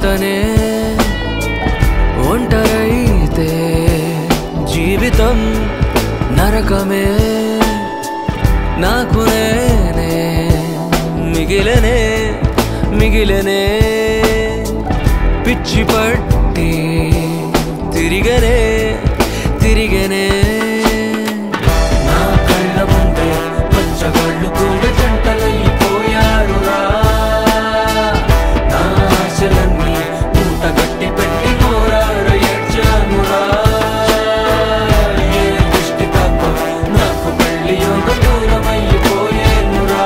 అతనే ఒంటరైతే జీవితం నరకమే నాకు నేనే మిగిలనే మిగిలనే పిచ్చి పట్టి తిరిగనే తిరిగనే నా కళ్ళ ముందే పచ్చగళ్ళు కూడా జంటలైపోయారురా నా ఆశలన్నీ మూట గట్టి పెట్టి కోరారు ఏడ్చానురా ఏ దృష్టి తప్ప నాకు పెళ్లి యోగ దూరమైపోయేనురా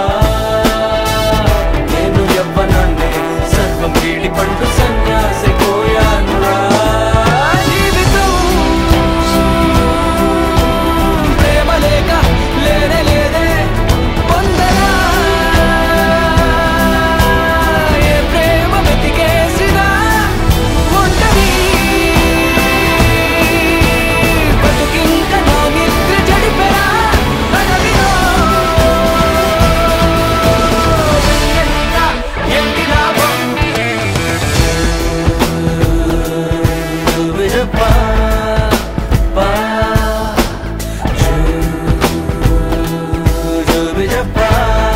నేను యవ్వనాన్నే సర్వం వీడి పండు సన్యాసి పోయానురా జీవితం ప్రేమ లేక లేనే లేదే పొందరా ఏ ప్రేమ వెతికేసినా ఒంటరి బతుకింక నా నిద్ర చెడిపెరా అడవిలో వెన్నెలగా ఎండి లాభం విరపా పా విరపా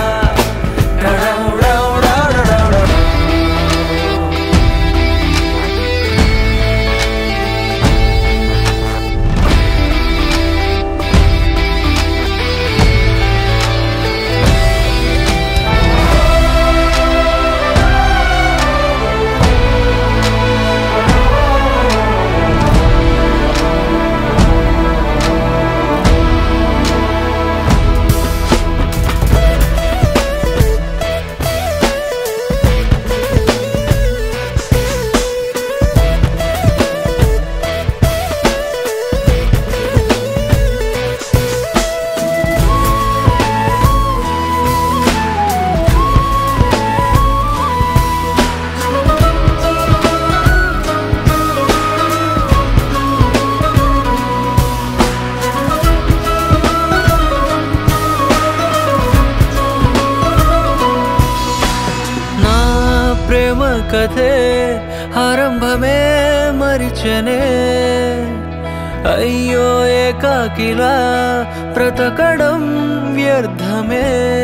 నా ప్రేమ కథే ఆరంభమే మరిచనే అయ్యో ఏకాకిలా బ్రతకడం వ్యర్థమే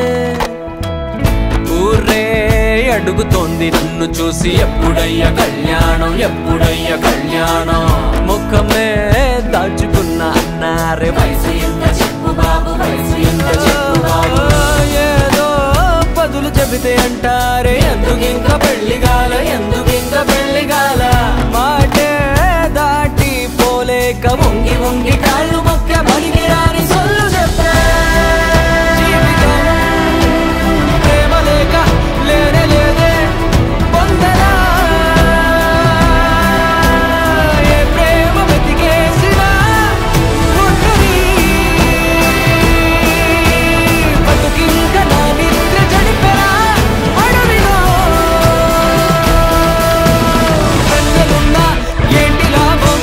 ఊర్రే అడుగుతోంది నన్ను చూసి ఎప్పుడయ్య కళ్యాణం ఎప్పుడయ్య కళ్యాణం ముఖమే దాచుకున్న అన్నారే వయసు ఎంత చెప్పు బాబు వయసు ఎంత చెప్పు బాబు ఏదో పదులు చెబితే అంటారే ఎందుకు ఇంకా పెళ్లి గాల ఎందుకు ఇంకా పెళ్లి గాల మాటే దాటి పోలేక వంగి వంగి కాళ్ళు మొక్క పలికి రాని సొల్లు చెప్పే జీవితం ప్రేమ లేక లేనే లేదే పొందరా ఏ ప్రేమ వెతికేసినా ఒంటరి బతుకింక నా నిద్ర చెడిపెరా అడవిలో వెన్నెలున్నా ఏంటి లాభం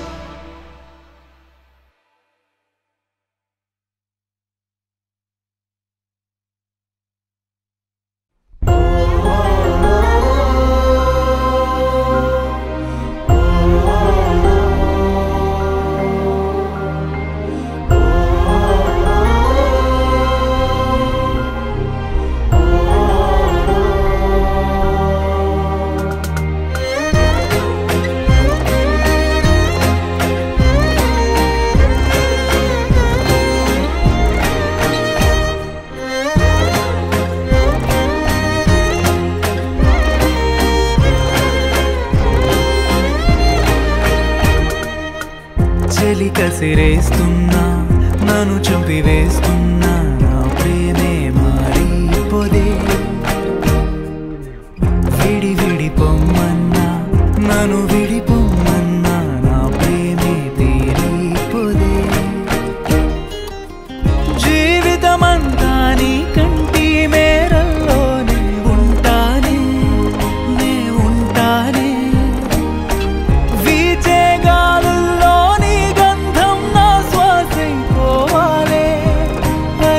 చలి కసిరేస్తున్నా నన్ను చంపివేస్తున్నా నా ప్రేమే మారిపోదే విడి విడి పొమ్మన్నా నన్ను విడిపోమ్మన్నా నా ప్రేమే తీరిపోదే జీవితమంతా నీ కంటి మేరల్లోనే ఉంటానే నే ఉంటానే వీచే గాలుల్లో నీ గంధం నా శ్వాసైపోవాలే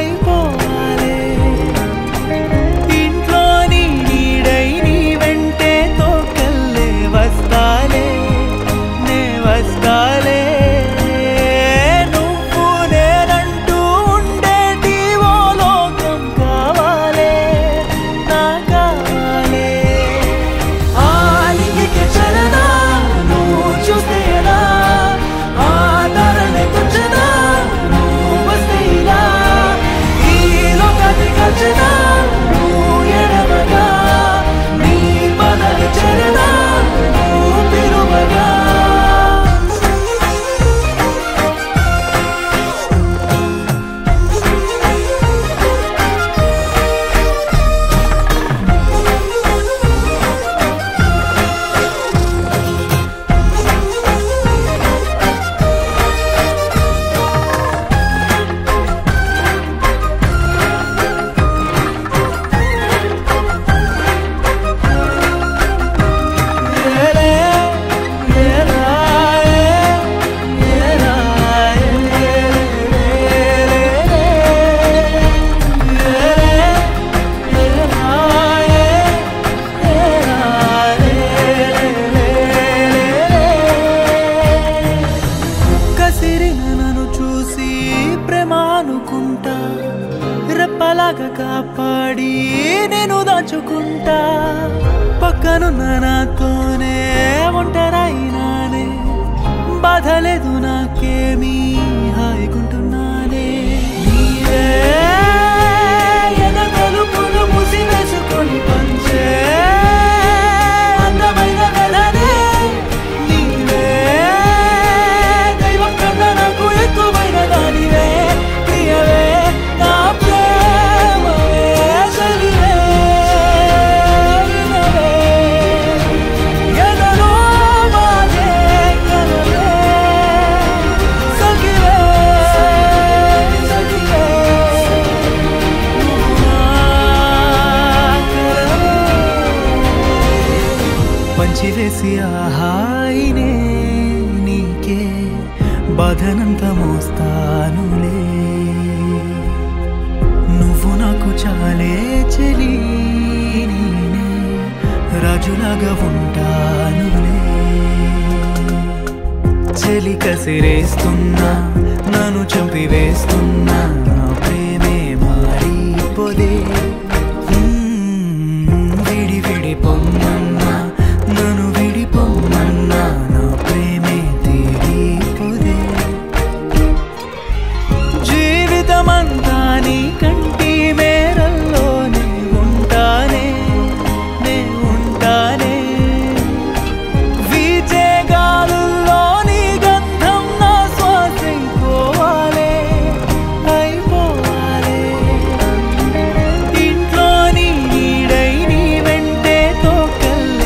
దాచుకుంటా పక్కనున్న నాతోనే ఒంటరైనానే బాధలేదు నాకేమీ హాయిగుంటున్నానే నీవే ఎద తలుపులు మూసివేసుకొని పంచే అందమైన కథనే నీవే దైవం కన్నా నాకు ఎక్కువైన దానివే ప్రియవే నా ప్రేమవే సరివే వినవే ఎదలో మాదే కలవే సఖివే సఖివే నువ్వు నా కలవే పంచివేసి ఆహాయినే నీకే బాధనంత మోస్తానులే నువ్వు నాకు చాలే చెలి నేనే రాజులాగా ఉంటానులే చెలి కసిరేస్తున్నా నన్ను చంపివేస్తున్నా నా ప్రేమే మారిపోదే మ్మ్, విడి విడి పొమ్మన్నా నన్ను విడి పొమ్మన్నా నా ప్రేమే తీరిపోదే జీవితమంతా నీ కంటి మేరల్లోనే ఉంటానే నే ఉంటానే వీచే గాలుల్లో నీ గంధం నా శ్వాసైపోవాలే అయిపోవాలే ఇంట్లో నీ నీడై నీ వెంటే తోకల్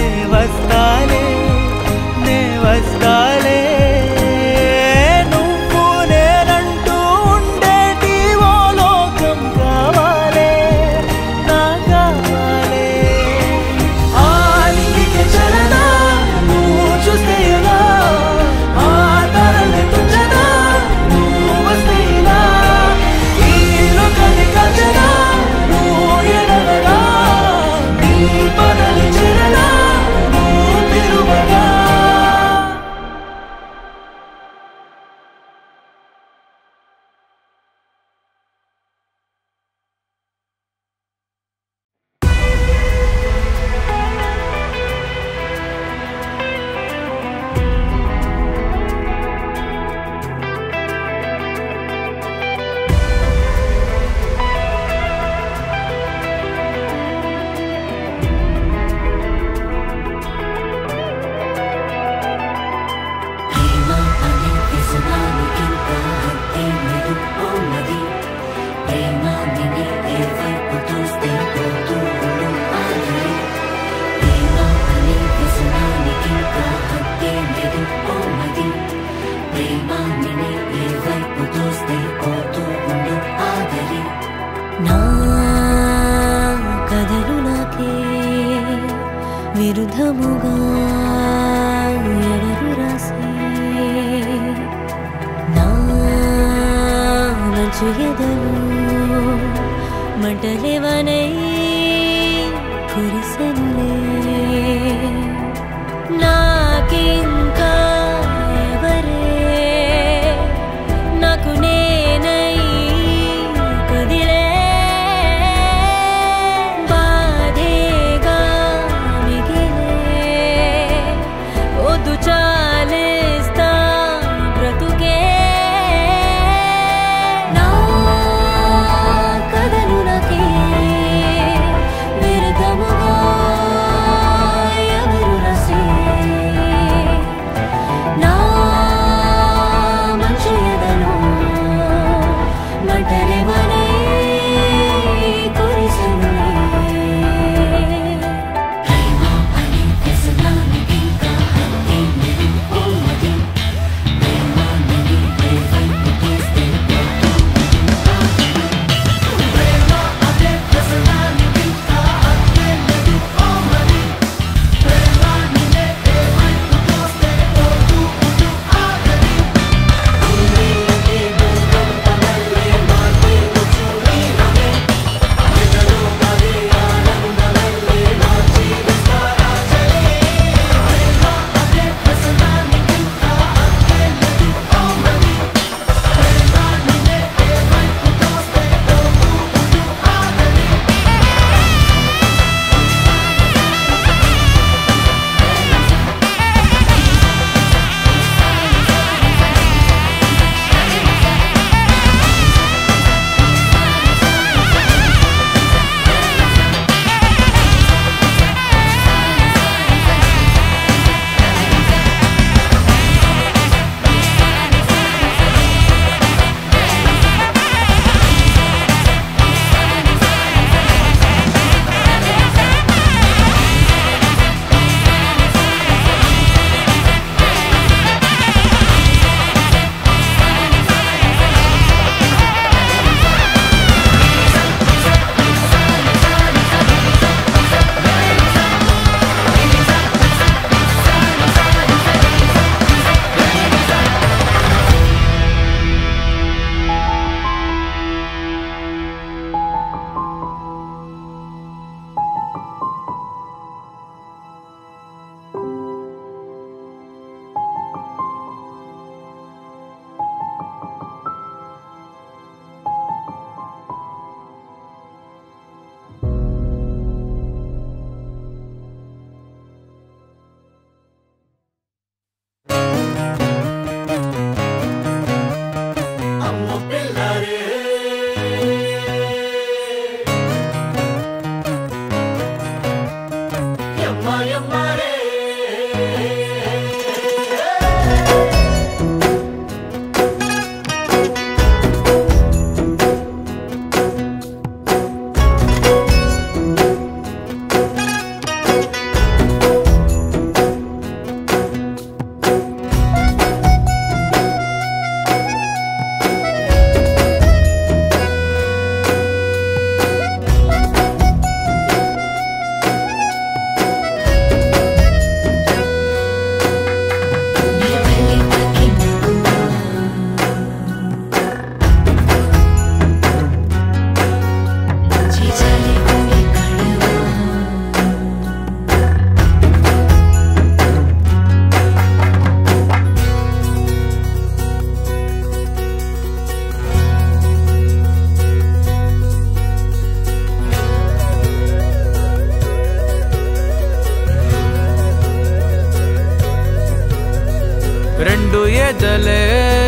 రెండు ఎదలే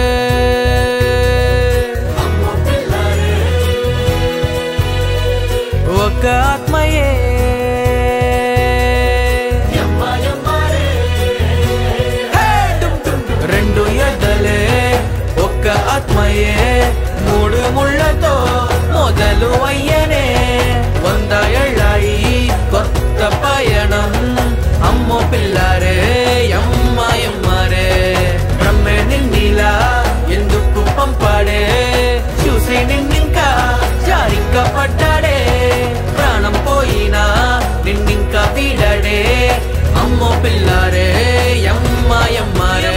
ఒక ఆత్మయే హే! డుమ్ డుమ్ డుమ్. రెండు ఎదలే ఒక్క ఆత్మయే మూడు ముళ్ళతో మొదలు అయ్యనే వంద ఏళ్ళాయి కొత్త పయనం అమ్మో పిల్లారే అమ్మ ఎమ్మరే బ్రహ్మే నిన్నిలా ఎందుకు పంపాడే చూసి నిన్నింకా జారిక్క పడ్డాడే ప్రాణం పోయినా నిన్నింకా వీడడే అమ్మో పిల్లారే ఎమ్మ ఎమ్మరే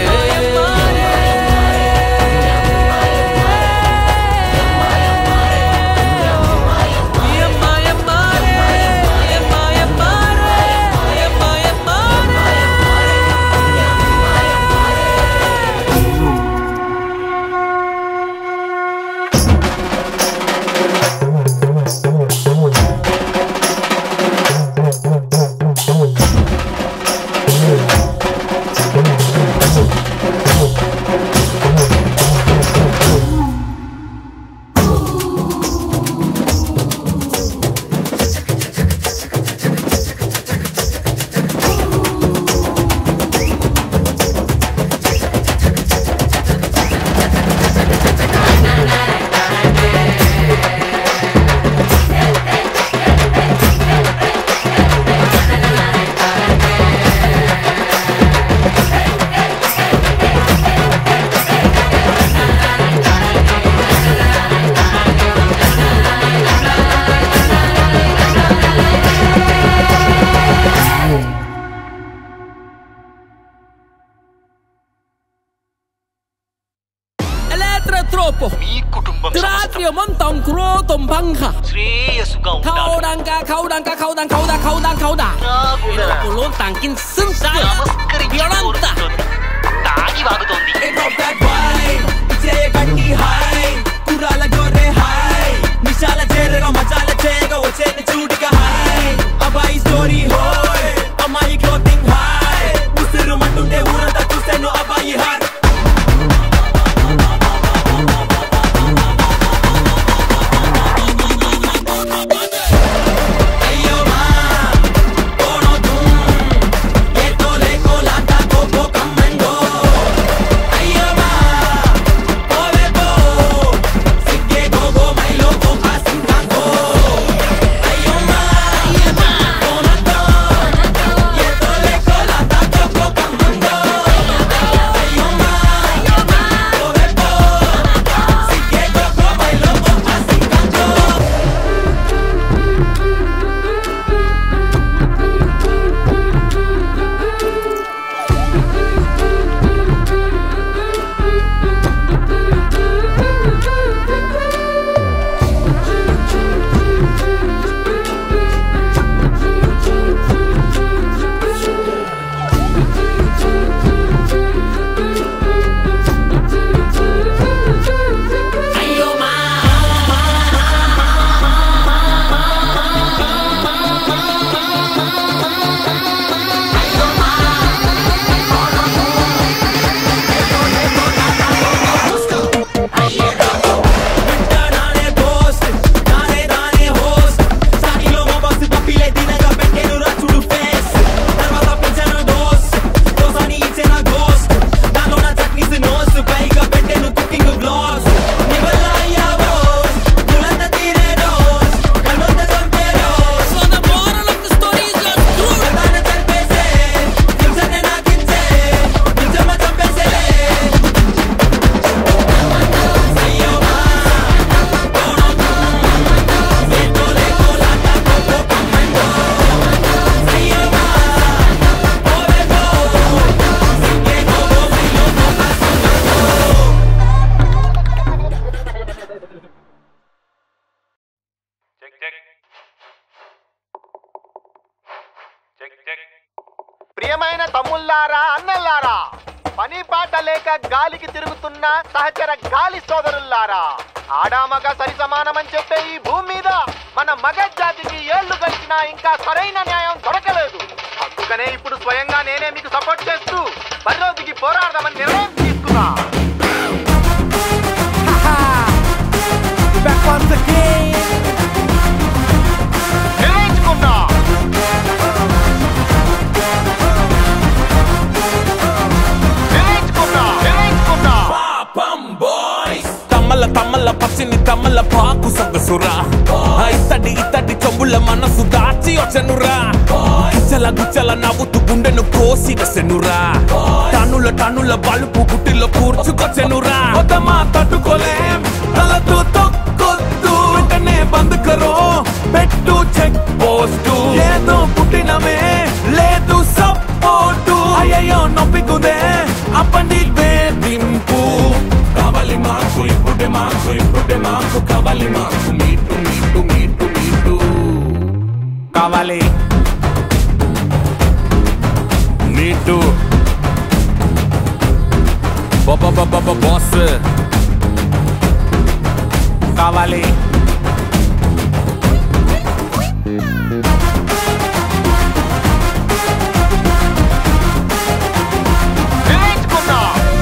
Elettrotropo. మీ కుటుంబం Tratrio montam crotum panca. శ్రేయస్సుగా ఉంటారు Kaudanka, kaudanka, kaudan, kauda, kaudan, kauda. త్రాగుడా. Ulun tangkin sensa. నమస్కరించి Violenta. కోరుతుంది. తాగి వాగుతోంది చేయకండి హాయ్ కుర్రాల గొర్రె హాయ్ నిశాల చేరగా మజాల చేయగా వచ్చేది చూడిక హాయ్ అబ్బాయి స్టోరీ హోయ్ అమ్మాయి క్లోతింగ్ హాయ్ ఉసిరు మంటుండే ఊరంతా చూసాను అబ్బాయి హాయ్ అయ్యో మా కోనో తుమ్ ఏ తోలే కోలాటా కోకో కమ్మండో అయ్యో మా ఓవే బో సిక్కే గోగో మైలో కో పాసింగాంగో అయ్యో మా కోనో తుమ్ ఏ తోలే కోలాటా కోకో కమ్మండో అయ్యో మా ఓవే బో సిక్కే గోగో మైలో కో పాసింగాంగో నానే పోస్ట్ నానే దానే హోస్ట్ సాయిలో మా బాస్ పప్పిలే తినగా పెట్టేను రాచుడు ఫేస్ తర్వాత పిచ్చను దోస్ దోసాని ఇచ్చిన గోస్ట్ దానిలో నా చట్నీస్ నోస్ పైగా పెట్టేను కుకింగ్ బ్లాగ్స్ నీ వల్ల అయ్యా బోస్ నువ్వంత తీరే డోస్ కళ్ళొంత చంపే dose So the moral of the story is just true. కథాన్ని చంపేసే నిమిషాన్ని నాకించే నిజమ చంపేసే అయ్యో మా ప్రియమైన తమ్ముళ్ళారా అన్నల్లారా పని పాట లేక గాలికి తిరుగుతున్న సహచర గాలి సోదరుల్లారా ఆడామగ సరి సమానమని చెప్పే ఈ భూమి మీద మన మగ జాతికి ఏళ్లు గడిచినా ఇంకా సరైన న్యాయం దొరకలేదు అందుకనే ఇప్పుడు స్వయంగా నేనే మీకు సపోర్ట్ చేస్తూ బరిలోకి పోరాడదామని నిర్ణయం సొగసురా ఆ ఇత్తడి ఇత్తడి చెంబుల మనసు దాచి వచ్చనురా గుచ్చల గుచ్చల నవ్వుతూ గుండెను కోసి వెసెనురా టన్నుల టన్నుల బలుపు గుట్టిలో కూర్చుకొచ్చెనురా వద్దమా తట్టుకోలేం తలతో తొక్కొద్దు వెంటనే బంద్ కరో పెట్టు చెక్ పోస్టు ఏదో పుట్టినమే లేదు సపోర్టు అయ్యయ్యో నొప్పికుదే అప్పండి వేధింపు కావాలి మాకు ఇప్పుడే మాకు ఇప్పుడే మాకు కావాలి మాకు మీటు మీటు మీటు మీటు కావాలి మీటు బాస్ కావాలి నిర్ణయించుకున్నా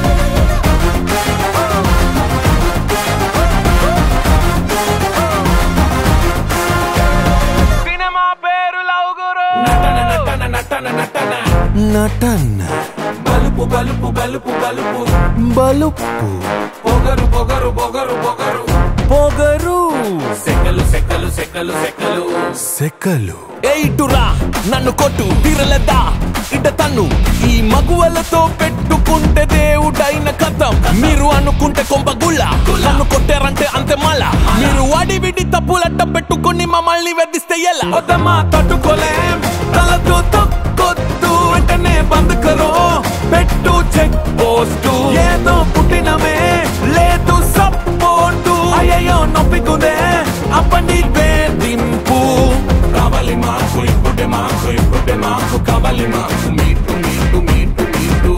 సినిమా పేరు లవుగురు నటన నటన నటన నటన నటన్ బలుపు బలుపు బలుపు బలుపు బలుపు పొగరు పొగరు పొగరు పొగరు పొగరు సెకలు సెకలు సెకలు సెకలు సెకలు ఏయిటురా నన్ను కొట్టు తీరలేదా ఇట తన్ను ఈ మగువలతో పెట్టుకుంటే దేవుడైన కథం మీరు అనుకుంటే కొంప గుళ్ళ నన్ను కొట్టారంటే అంతే మళ్ళా మీరు వాడి విడి తప్పులట్ట పెట్టుకుని మమ్మల్ని వెదిస్తే ఎలా వద్దమ్మా తట్టుకోలేం తలతో తొక్కొద్దు వెంటనే బంద్ కరో పెట్టు చెక్ పోస్టు ఏదో పుట్టినమే లేదు సపోర్టు అయ్యయ్యో నొప్పికుదే అప్పటి వేధింపు కావాలి మాకు ఇప్పుడే మాకు ఇప్పుడే మాకు కావాలి మాకు మీటు మీటు మీటు మీటు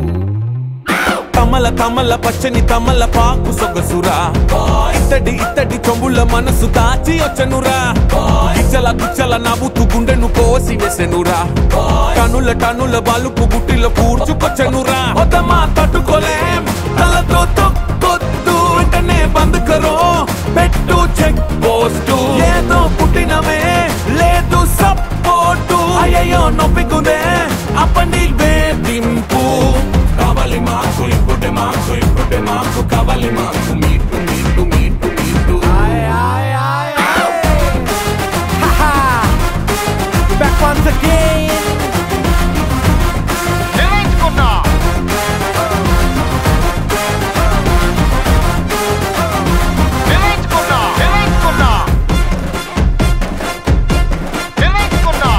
తమల తమల పచ్చని తమల పాకు సొగసురా ఇత్తడి ఇత్తడి చెంబుల మనసు దాచి వచ్చనురా గుచ్చల గుచ్చల నవ్వుతూ గుండెను కోసి వేసెనురా టనుల టనుల బాలుపు గుట్టిలో కూర్చుకొచ్చనురా వద్దమా తట్టుకోలేం తలతో తొక్కొద్దు వెంటనే బంద్ కరో పెట్టు చెక్ పోస్టు ఏదో పుట్టినమే లేదు సపోర్టు అయ్యయ్యో నొప్పికుదే అప్పటి వేధింపు కావాలి మాకు ఇప్పుడే మాకు ఇప్పుడే మాకు కావాలి మాకు మీటు మీటు మీటు మీటు Back once again నిర్ణయించుకున్నా నిర్ణయించుకున్నా నిర్ణయించుకున్నా నిర్ణయించుకున్నా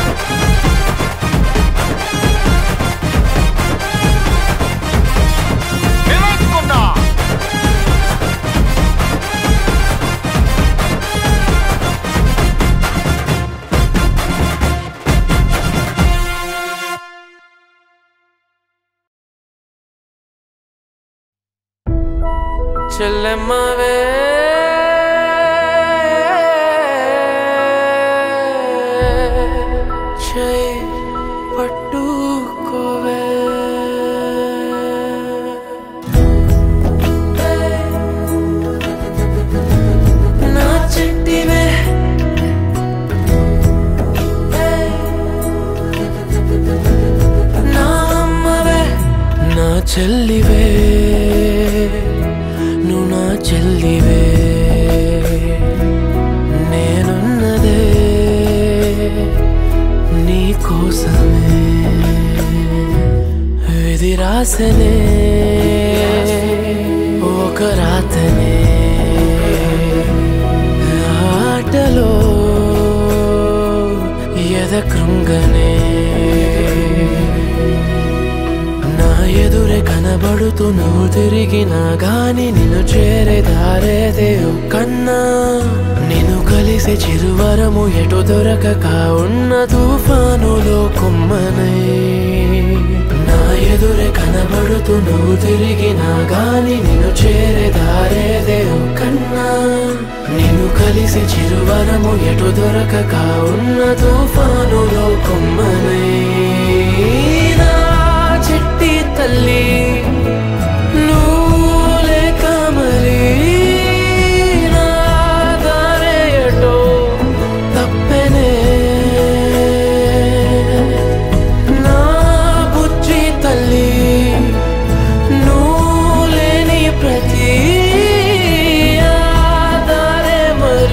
నిర్ణయించుకున్నా చెల్లెమ్మవే చేయి పట్టుకోవే నా చెట్టివే నా అమ్మవే నా చెల్లివే నువ్వు నా చెల్లివే నేనున్నదే నీ కోసమే విధి రాసనే ఒక రాతనే ఆటలో ఎద కృంగనే నా ఎదురే కనబడుతూ నువ్వు తిరిగినా గాని నిన్ను చేరే దారేదే కన్నా నిన్ను కలిసే చిరువరము ఎటు దొరకక ఉన్న తుఫానులో కొమ్మనై నా ఎదురే కనబడుతూ నువ్వు తిరిగినా గాని నిన్ను చేరే దారేదే కన్నా నిన్ను కలిసే చిరువరము ఎటు దొరకక ఉన్న తుఫానులో కొమ్మనై నా చిట్టి తల్లి నువ్వు లేక మరి నా దారే ఎటో తప్పెనే నా బుజ్జి తల్లి నువ్వు లేని ప్రతి ఆ దారే మరి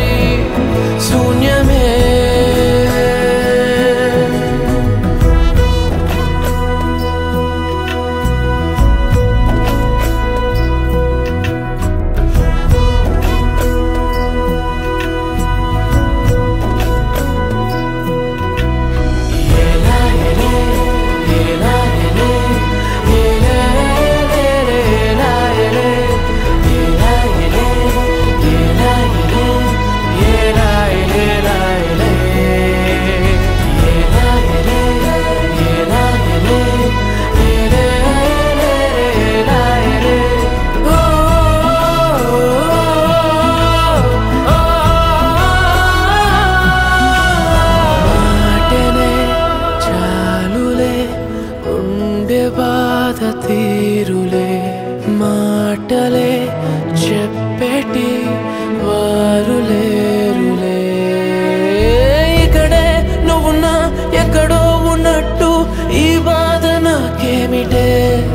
బాధ తీరులే మాటలే చెప్పేటి వారు లేరులే ఇక్కడే నువ్వున్నా ఎక్కడో ఉన్నట్టు ఈ బాధ నాకేమిటే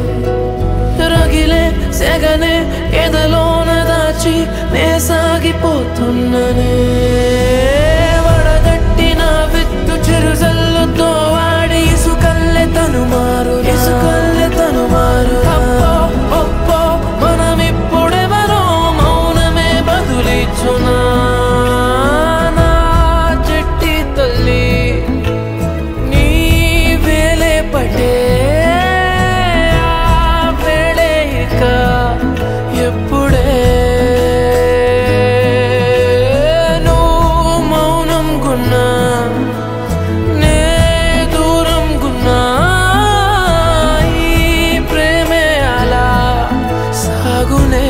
రగిలే సెగనే ఎదలోన దాచి నే సాగిపోతున్ననే వడగట్టిన విత్తు చిరుజల్లుతో వాడి ఇసుకల్లె తను మారు ఇసుకల్లె తను మారు అప్పో ఒప్పో మనమిప్పుడెవరో మౌనమే బదులిచ్చునా నా చెట్టి తల్లి నీ వేలే పటే ఆ వేళే ఇక ఎప్పుడే నువ్వు మౌనం గున్నా నే దూరం గున్నా ఈ ప్రేమే అలా సాగునే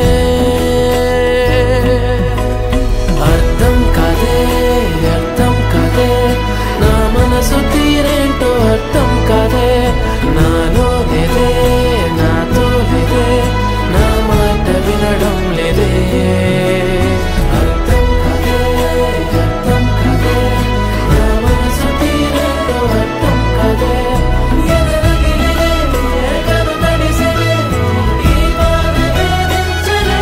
అర్థం కదే అర్థం కదే నా మనసు తీరేంటో అర్థం కదే నాలో లేదే నాతో లేదే నా మాట వినడం లేదే అర్థం కదే అర్థం కదే నా మనసు తీరేంటో అర్థం కదే ఎదరగిలిలే కను తడిసెలే ఈ బాధ వేధించలే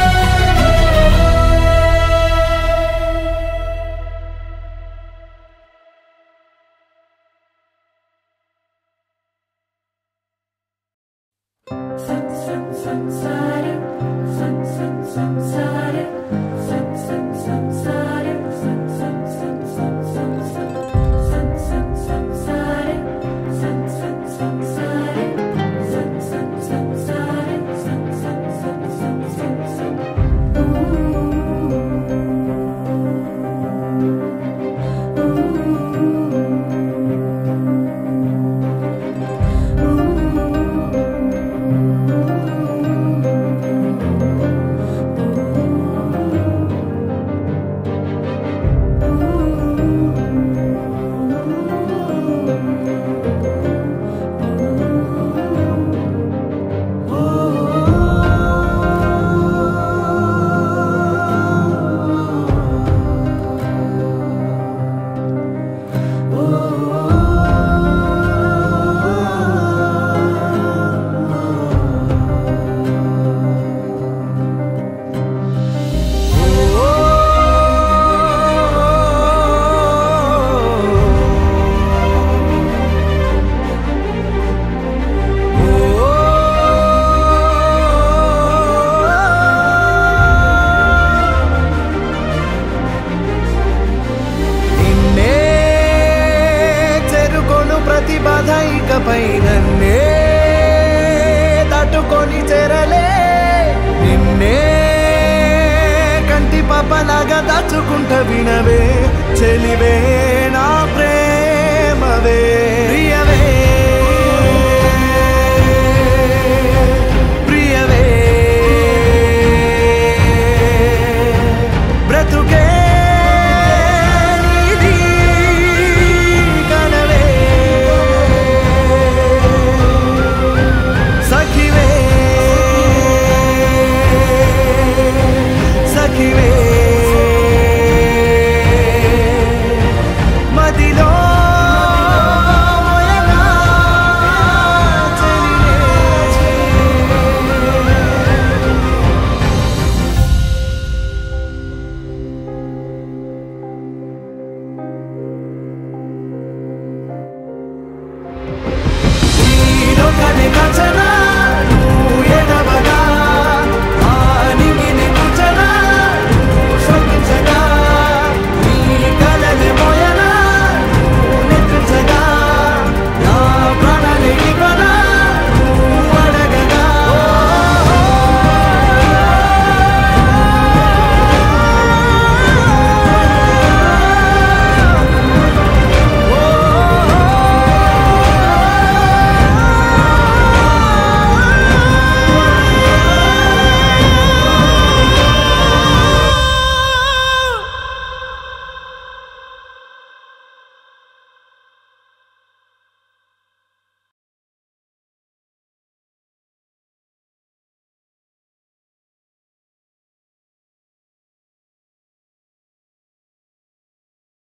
నిన్నే చెరుకొను ప్రతిబాధ ఇకపై నన్నే తట్టుకొని చెరలే నిన్నే కంటి పాపలాగా దాచుకుంట వినవే చెలివే నా ప్రేమవే